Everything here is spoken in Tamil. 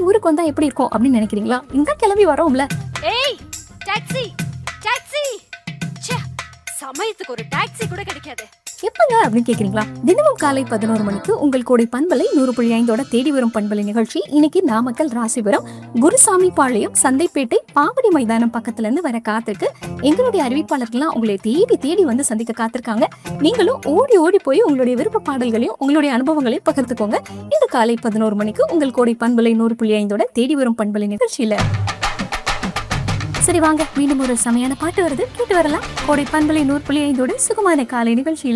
ஊருக்கு வந்தா எப்படி இருக்கும் அப்படின்னு நினைக்கிறீங்களா இங்க கிளம்பி வரோம்ல ஏய் டாக்ஸி டாக்ஸி ச்சே சமயத்துக்கு ஒரு டாக்ஸி கூட கிடைக்காது எப்பங்க அப்படின்னு கேக்குறீங்களா தினமும் காலை பதினோரு மணிக்கு உங்கள் கோடை பண்பலை நூறு புள்ளி ஐந்தோட தேடி வரும் பண்பலை நிகழ்ச்சி இன்னைக்கு நாமக்கல் ராசிபுரம் குருசாமி பாளையம் சந்தைப்பேட்டை பாவடி மைதானம் பக்கத்துல இருந்து வர காத்திருக்கு எங்களுடைய அறிவிப்பாளர்கள்லாம் உங்களை தேடி தேடி வந்து சந்திக்க காத்திருக்காங்க நீங்களும் ஓடி ஓடி போய் உங்களுடைய விருப்ப பாடல்களையும் உங்களுடைய அனுபவங்களையும் பகிர்ந்துக்கோங்க இந்த காலை பதினோரு மணிக்கு உங்கள் கோடை பண்பலை நூறு புள்ளி ஐந்தோட தேடி வரும் பண்பலை நிகழ்ச்சியில சரி வாங்க மீண்டும் ஒரு செமையான பாட்டு வருது கேட்டு வரலாம் கோடை பண்பலை நூறு புள்ளி ஐந்தோட சுகமான காலை நிகழ்ச்சியில்